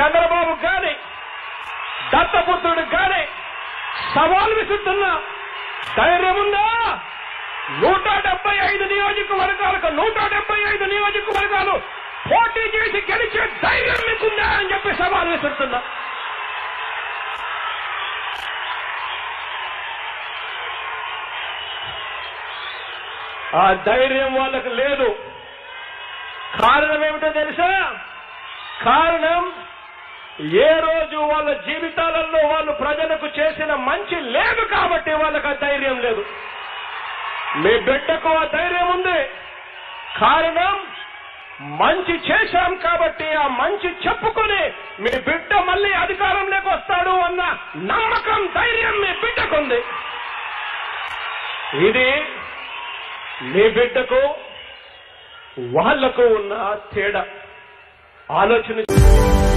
చంద్రబాబు గాని దత్తపుత్రుడు గాని సవాల్ విసురుతున్నా ధైర్యం ఉందా నూట డెబ్బై ఐదు నియోజకవర్గాలకు నూట డెబ్బై ఐదు నియోజకవర్గాలు పోటీ చేసి గెలిచే ధైర్యం మీకుందా అని చెప్పి సవాల్ విసురుతున్నా ఆ ధైర్యం వాళ్ళకు లేదు కారణం ఏమిటో తెలుసా కారణం ఏ రోజు వాళ్ళ జీవితాలలో వాళ్ళు ప్రజలకు చేసిన మంచి లేదు కాబట్టి వాళ్ళకి ఆ ధైర్యం లేదు మీ బిడ్డకు ఆ ధైర్యం ఉంది కారణం మంచి చేశాం కాబట్టి ఆ మంచి చెప్పుకొని మీ బిడ్డ మళ్ళీ అధికారంలోకి వస్తాడు అన్న నమ్మకం ధైర్యం మీ బిడ్డకుంది ఇది మీ బిడ్డకు వాళ్లకు ఉన్న తేడా ఆలోచన